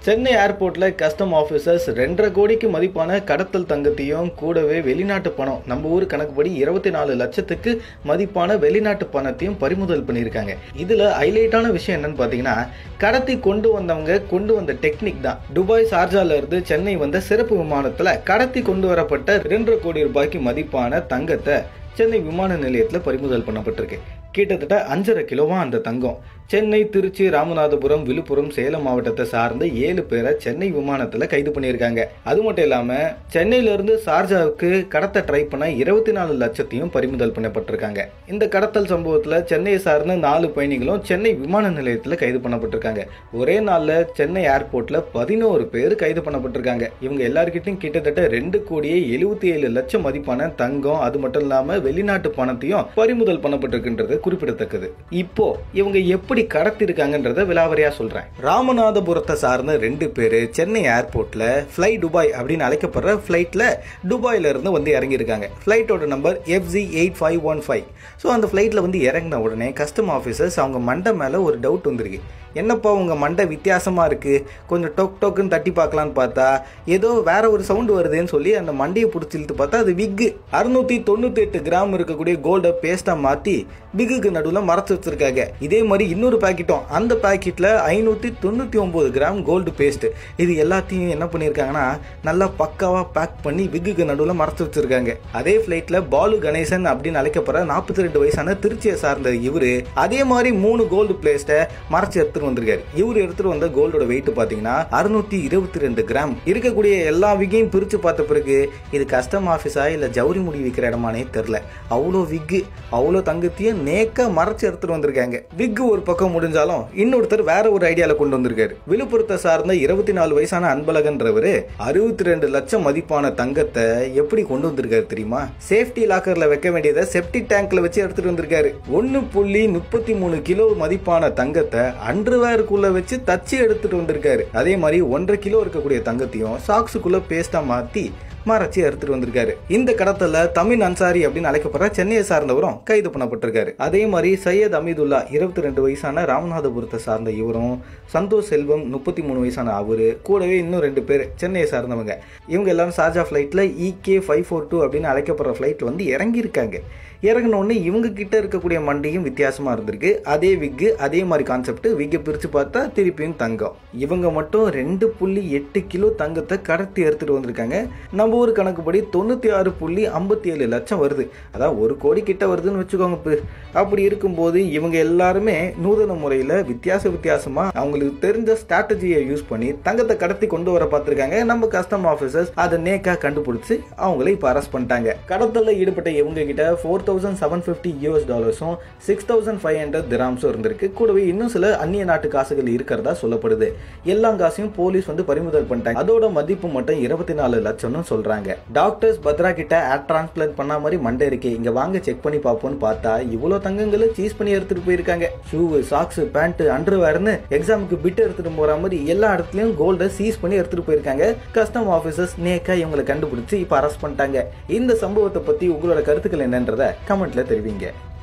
சென்னை ஏர்போர்ட்ல custom officers ரெண்டரை கோடிக்கு மதிப்பான கடத்தல் தங்கத்தையும் கூடவே வெளிநாட்டு பணம் நம்ம ஊர் கணக்குப்படி இருபத்தி நாலு லட்சத்துக்கு மதிப்பான வெளிநாட்டு பணத்தையும் பறிமுதல் பண்ணியிருக்காங்க இதுல ஹைலைட்டான விஷயம் என்னன்னு பாத்தீங்கன்னா கடத்தி கொண்டு வந்தவங்க கொண்டு வந்த டெக்னிக் தான் துபாய் சார்ஜால இருந்து சென்னை வந்த சிறப்பு விமானத்துல கடத்தி கொண்டு வரப்பட்ட ரெண்டரை கோடி ரூபாய்க்கு மதிப்பான தங்கத்தை சென்னை விமான நிலையத்தில் பறிமுதல் பண்ணப்பட்டிருக்கு கிட்டத்தட்ட அஞ்சரை கிலோவா அந்த தங்கம் சென்னை திருச்சி ராமநாதபுரம் விழுப்புரம் சேலம் மாவட்டத்தை சார்ந்த ஏழு பேரை சென்னை விமானத்தில் கைது பண்ணியிருக்காங்க அது மட்டும் இல்லாமல் சென்னையிலிருந்து சார்ஜாவுக்கு கடத்த ட்ரை பண்ண இருபத்தி நாலு லட்சத்தையும் பறிமுதல் பண்ணப்பட்டிருக்காங்க இந்த கடத்தல் சம்பவத்தில் சென்னையை சார்ந்த நாலு பயணிகளும் சென்னை விமான நிலையத்தில் கைது பண்ணப்பட்டிருக்காங்க ஒரே நாளில் சென்னை ஏர்போர்ட்டில் பதினோரு பேர் கைது பண்ணப்பட்டிருக்காங்க இவங்க எல்லாருக்கிட்டையும் கிட்டத்தட்ட ரெண்டு கோடியே எழுபத்தி ஏழு லட்சம் மதிப்பான தங்கம் அது மட்டும் இல்லாமல் வெளிநாட்டு பணத்தையும் பறிமுதல் பண்ணப்பட்டிருக்கின்றது குறிப்பிடத்தக்கது இப்போ இவங்க எப்படி கடத்திருக்காங்கன்றத விலாவரியா சொல்றேன் ராமநாதபுரத்தை சார்ந்த ரெண்டு பேர் சென்னை ஏர்போர்ட்ல ஃப்ளை துபாய் அப்படின்னு அழைக்கப்படுற ஃப்ளைட்ல துபாயில இருந்து வந்து இறங்கியிருக்காங்க ஃப்ளைட்டோட number FG eight five one five so அந்த ஃப்ளைட்டில் வந்து இறங்கின உடனே கஸ்டம் ஆஃபீஸர்ஸ் அவங்க மண்டை மேலே ஒரு டவுட் வந்திருக்கு என்னப்பா உங்கள் மண்டை வித்தியாசமாக இருக்குது கொஞ்சம் டொக் டொக்குன்னு தட்டி பார்க்கலான்னு பார்த்தா ஏதோ வேற ஒரு சவுண்டு வருதுன்னு சொல்லி அந்த மண்டையை பிடிச்சி இழுத்து பார்த்தா அது விக்கு அறுநூத்தி தொண்ணூத்தி எட்டு கிராம் இருக்கக்கூடிய கோல்டை பேஸ்ட்டாக மாற்றி பிக்குக்கு நடுவில் மறைச்சு வச்சிருக்காங்க இதே மாதிரி இன்னொரு பாக்கெட்டும் அந்த பாக்கெட்டில் ஐநூற்றி தொண்ணூற்றி ஒம்பது கிராம் கோல்டு பேஸ்ட் இது எல்லாத்தையும் என்ன பண்ணியிருக்காங்கன்னா நல்லா பக்காவாக பேக் பண்ணி விக்குக்கு நடுவில் மறைச்சு வச்சிருக்காங்க அதே ஃப்ளைட்டில் பாலு கணேசன் அப்படின்னு அழைக்கப்படுற நாற்பத்தி ரெண்டு வயசான திருச்சியை சார்ந்த இவரு அதே மாதிரி மூணு கோல்டு பிளேஸ்ட்டை மறைச்சு எடுத்துட்டு வந்திருக்காரு இவர் எடுத்துட்டு வந்த கோல்டோட வெயிட் பாத்தீங்கன்னா அறுநூத்தி இருபத்தி ரெண்டு கிராம் இருக்கக்கூடிய எல்லா விக்கையும் பிரிச்சு பார்த்த பிறகு இது கஸ்டம் ஆஃபீஸா இல்ல ஜவுரி முடி விற்கிற இடமானே தெரில அவ்வளோ விக்கு அவ்வளோ தங்கத்தையும் நேக்க மறைச்சு எடுத்துட்டு வந்திருக்காங்க விக்கு ஒரு பக்கம் முடிஞ்சாலும் இன்னொருத்தர் வேற ஒரு ஐடியால கொண்டு வந்திருக்காரு விழுப்புரத்தை சார்ந்த இருபத்தி நாலு வயசான அன்பழகன்றவரு அறுபத்தி ரெண்டு லட்சம் மதிப்பான தங்கத்தை எப்படி கொண்டு வந்திருக்காரு தெரியுமா சேஃப்டி லாக்கர்ல வைக்க வேண்டியதை செப்டி டேங்க்ல வச்சு எடுத்துட்டு வந்திருக்காரு ஒன்னு புள்ளி முப்பத்தி மூணு கிலோ மதிப்பான தங்கத்தை அண்டர்வேருக்குள்ள வச்சு தச்சு எடுத்துட்டு வந்திருக்காரு அதே மாதிரி ஒன்றரை கிலோ இருக்கக்கூடிய தங்கத்தையும் சாக்ஸுக்குள்ள பேஸ்டா மாத்தி மறைச்சு எடுத்துட்டு வந்திருக்காரு இந்த கடத்தல தமிழ் அன்சாரி அப்படின்னு அழைக்கப்படுற சென்னையை சார்ந்தவரும் கைது பண்ணப்பட்டிருக்காரு அதே மாதிரி சையத் அமீதுல்லா இருபத்தி ரெண்டு வயசான ராமநாதபுரத்தை சார்ந்த இவரும் சந்தோஷ் செல்வம் முப்பத்தி மூணு வயசான அவரு கூடவே இன்னும் ரெண்டு பேர் சென்னையை சார்ந்தவங்க இவங்க எல்லாரும் சார்ஜா ஃபிளைட்ல இகே ஃபைவ் ஃபோர் டூ அப்படின்னு அழைக்கப்படுற ஃபிளைட் வந்து இறங்கியிருக்காங்க இறங்கின உடனே இவங்க கிட்ட இருக்கக்கூடிய மண்டியும் வித்தியாசமா இருந்திருக்கு அதே விக்கு அதே மாதிரி கான்செப்ட் விக்கை பிரிச்சு பார்த்தா திருப்பியும் தங்கம் இவங்க மட்டும் ரெண்டு புள்ளி எட்டு கிலோ தங்கத்தை கடத்தி எடுத்துட்டு வந்திருக்காங்க நம்ம ஊர் கணக்குப்படி தொண்ணூத்தி ஆறு புள்ளி ஐம்பத்தி ஏழு லட்சம் வருது அதான் ஒரு கோடி கிட்ட வருதுன்னு வச்சுக்கோங்க இப்போ அப்படி இருக்கும்போது இவங்க எல்லாருமே நூதன முறையில் வித்தியாச வித்தியாசமா அவங்களுக்கு தெரிஞ்ச ஸ்ட்ராட்டஜியை யூஸ் பண்ணி தங்கத்தை கடத்தி கொண்டு வர பார்த்துருக்காங்க நம்ம கஸ்டம் ஆஃபீஸர்ஸ் அதை நேக்கா கண்டுபிடிச்சு அவங்கள இப்போ அரெஸ்ட் பண்ணிட்டாங்க கடத்தலில் ஈடுபட்ட இவங்க கிட்ட four thousand seven fifty US டாலர்ஸும் சிக்ஸ் தௌசண்ட் ஃபைவ் ஹண்ட்ரட் திராம்ஸும் இருந்திருக்கு கூடவே இன்னும் சில அந்நிய நாட்டு காசுகள் இருக்கிறதா சொல்லப்படுது எல்லா காசையும் போலீஸ் வந்து பறிமுதல் பண்ணிட்டாங்க அதோட மதிப்பு மட்டும் இருபத்தி நாலு லட்சம்னு சொல்றாங்க டாக்டர்ஸ் பத்ரா கிட்ட ஏர் டிரான்ஸ்பிளான்ட் பண்ண மாதிரி மண்டை இருக்கே இங்க வாங்க செக் பண்ணி பார்ப்போம்னு பார்த்தா இவ்வளவு தங்கங்களை சீஸ் பண்ணி எடுத்துட்டு போயிருக்காங்க ஷூ சாக்ஸ் பேண்ட் அண்டர்வேர்னு எக்ஸாமுக்கு பிட் எடுத்துட்டு போற மாதிரி எல்லா இடத்துலயும் கோல்டை சீஸ் பண்ணி எடுத்துட்டு போயிருக்காங்க கஸ்டம் ஆபீசர்ஸ் நேக்கா இவங்களை கண்டுபிடிச்சு இப்ப அரெஸ்ட் பண்ணிட்டாங்க இந்த சம்பவத்தை பத்தி உங்களோட கருத்துக்கள் என்னன்றத கமெண்ட்ல தெரிவிங்க